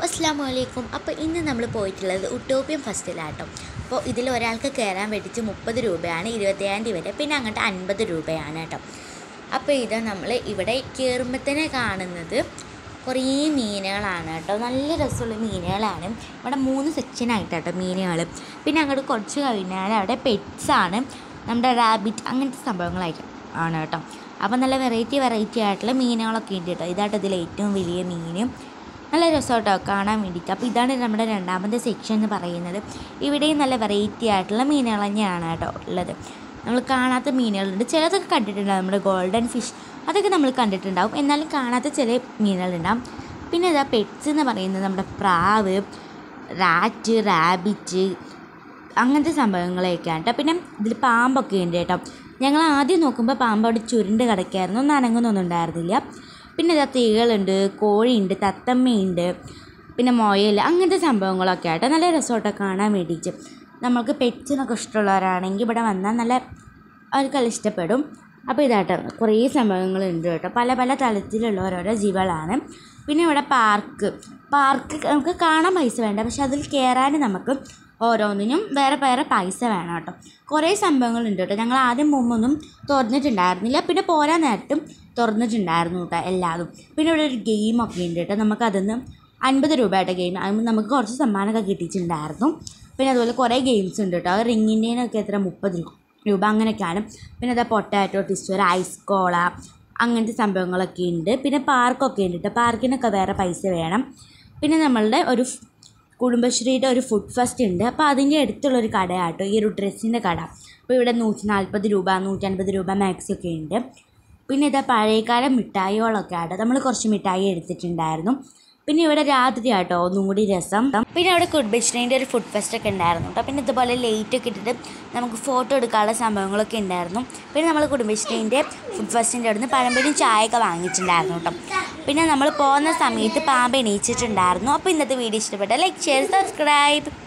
അസ്സാം വലൈക്കും അപ്പോൾ ഇന്ന് നമ്മൾ പോയിട്ടുള്ളത് ഉട്ടോപ്യം ഫസ്റ്റിലാട്ടോ അപ്പോൾ ഇതിൽ ഒരാൾക്ക് കയറാൻ വേണ്ടിയിട്ട് മുപ്പത് രൂപയാണ് ഇരുപത്തയ്യായിരം തീയതി വരെ പിന്നെ അങ്ങോട്ട് അൻപത് രൂപയാണ് കേട്ടോ അപ്പോൾ ഇത് നമ്മൾ ഇവിടെ കയറുമ്പോൾ തന്നെ കാണുന്നത് കുറേ മീനുകളാണ് കേട്ടോ നല്ല രസമുള്ള മീനുകളാണ് ഇവിടെ മൂന്ന് സെക്ഷനായിട്ട് കേട്ടോ മീനുകൾ പിന്നെ അങ്ങോട്ട് കുറച്ച് കഴിഞ്ഞാൽ അവിടെ പെറ്റ്സാണ് നമ്മുടെ റാബിറ്റ് അങ്ങനത്തെ സംഭവങ്ങളായിട്ട് ആണ് കേട്ടോ അപ്പോൾ നല്ല വെറൈറ്റി വെറൈറ്റി ആയിട്ടുള്ള മീനുകളൊക്കെ ഉണ്ട് കേട്ടോ ഇതാട്ടോ ഇതിൽ ഏറ്റവും വലിയ മീൻ നല്ല രസമാട്ടോ കാണാൻ വേണ്ടിയിട്ട് അപ്പോൾ ഇതാണ് നമ്മുടെ രണ്ടാമത്തെ സെക്ഷൻ എന്ന് പറയുന്നത് ഇവിടെയും നല്ല വെറൈറ്റി ആയിട്ടുള്ള മീനുകൾ തന്നെയാണ് കേട്ടോ ഉള്ളത് നമ്മൾ കാണാത്ത മീനുകളുണ്ട് ചിലതൊക്കെ കണ്ടിട്ടുണ്ടാവും നമ്മുടെ ഗോൾഡൻ ഫിഷ് അതൊക്കെ നമ്മൾ കണ്ടിട്ടുണ്ടാവും എന്നാലും കാണാത്ത ചില മീനുകളുണ്ടാവും പിന്നെ ഇതാ പെറ്റ്സ് എന്ന് പറയുന്നത് നമ്മുടെ പ്രാവ് റാറ്റ് റാബിറ്റ് അങ്ങനത്തെ സംഭവങ്ങളൊക്കെയാണ് കേട്ടോ പിന്നെ ഇതിൽ പാമ്പൊക്കെ ഉണ്ട് കേട്ടോ ഞങ്ങൾ ആദ്യം നോക്കുമ്പോൾ പാമ്പ് അവിടെ ചുരുണ്ട് കിടക്കായിരുന്നു ഒന്നും അനങ്ങുന്നൊന്നും ഉണ്ടായിരുന്നില്ല പിന്നെ ഇതാ തേകളുണ്ട് കോഴിയുണ്ട് തത്തമ്മയുണ്ട് പിന്നെ മുയൽ അങ്ങനത്തെ സംഭവങ്ങളൊക്കെ ആയിട്ട് നല്ല രസമായിട്ടോ കാണാൻ വേണ്ടിയിട്ട് നമ്മൾക്ക് പെറ്റ്സിനൊക്കെ ഇഷ്ടമുള്ളവരാണെങ്കിൽ ഇവിടെ വന്നാൽ നല്ല അവർക്കെല്ലാം ഇഷ്ടപ്പെടും അപ്പോൾ ഇതാട്ടോ കുറേ സംഭവങ്ങളുണ്ട് കേട്ടോ പല പല തലത്തിലുള്ള ഓരോരോ ജീവികളാണ് പിന്നെ ഇവിടെ പാർക്ക് പാർക്ക് നമുക്ക് കാണാൻ പൈസ വേണ്ട പക്ഷെ അതിൽ കയറാൻ നമുക്ക് ഓരോന്നിനും വേറെ വേറെ പൈസ വേണം കേട്ടോ കുറേ സംഭവങ്ങളുണ്ട് കേട്ടോ ഞങ്ങൾ ആദ്യം മുമ്പൊന്നും തുറന്നിട്ടുണ്ടായിരുന്നില്ല പിന്നെ പോരാൻ നേരത്തും തുറന്നിട്ടുണ്ടായിരുന്നു കേട്ടോ എല്ലാതും പിന്നെ ഇവിടെ ഒരു ഗെയിമൊക്കെ ഉണ്ട് കേട്ടോ നമുക്കതിന്ന് അൻപത് രൂപയുടെ ഗെയിം അതിന് നമുക്ക് കുറച്ച് സമ്മാനമൊക്കെ കിട്ടിയിട്ടുണ്ടായിരുന്നു പിന്നെ അതുപോലെ കുറേ ഗെയിംസ് ഉണ്ട് കേട്ടോ റിങ്ങിൻ്റെനൊക്കെ എത്ര മുപ്പത് രൂപ അങ്ങനെയൊക്കെയാണ് പിന്നെ അതാ പൊട്ടാറ്റോ ടിസ്റ്റർ ഐസ് കോള അങ്ങനത്തെ സംഭവങ്ങളൊക്കെ ഉണ്ട് പിന്നെ പാർക്കൊക്കെ ഉണ്ട് കേട്ടോ പാർക്കിനൊക്കെ വേറെ പൈസ വേണം പിന്നെ നമ്മളുടെ ഒരു ഫ്- കുടുംബശ്രീയുടെ ഒരു ഫുഡ് ഫെസ്റ്റ് ഉണ്ട് അപ്പോൾ അതിൻ്റെ അടുത്തുള്ളൊരു കടയാട്ടോ ഈ ഒരു ഡ്രസ്സിൻ്റെ കട അപ്പോൾ ഇവിടെ നൂറ്റി നാൽപ്പത് രൂപ നൂറ്റൻപത് രൂപ മാക്സി ഒക്കെ ഉണ്ട് പിന്നെ ഇതാ പഴയകാല മിഠായികളൊക്കെ ആട്ടോ നമ്മൾ കുറച്ച് മിഠായി എടുത്തിട്ടുണ്ടായിരുന്നു പിന്നെ ഇവിടെ രാത്രി ആട്ടോ ഒന്നും കൂടി രസം പിന്നെ അവിടെ കുടുംബശ്രീൻ്റെ ഒരു ഫുഡ് ഫെസ്റ്റ് ഒക്കെ ഉണ്ടായിരുന്നു കേട്ടോ പിന്നെ ഇതുപോലെ ലൈറ്റ് ഒക്കെ ഇട്ടിട്ട് നമുക്ക് ഫോട്ടോ എടുക്കാനുള്ള സംഭവങ്ങളൊക്കെ ഉണ്ടായിരുന്നു പിന്നെ നമ്മൾ കുടുംബശ്രീൻ്റെ ഫുഡ് ഫെസ്റ്റിൻ്റെ അവിടെ നിന്ന് പഴംപൊരിയും ചായയൊക്കെ വാങ്ങിച്ചിട്ടുണ്ടായിരുന്നു കേട്ടോ പിന്നെ നമ്മൾ പോകുന്ന സമയത്ത് പാമ്പ് എണീച്ചിട്ടുണ്ടായിരുന്നു അപ്പോൾ ഇന്നത്തെ വീഡിയോ ഇഷ്ടപ്പെട്ട ലൈക്ക് ഷെയർ സബ്സ്ക്രൈബ്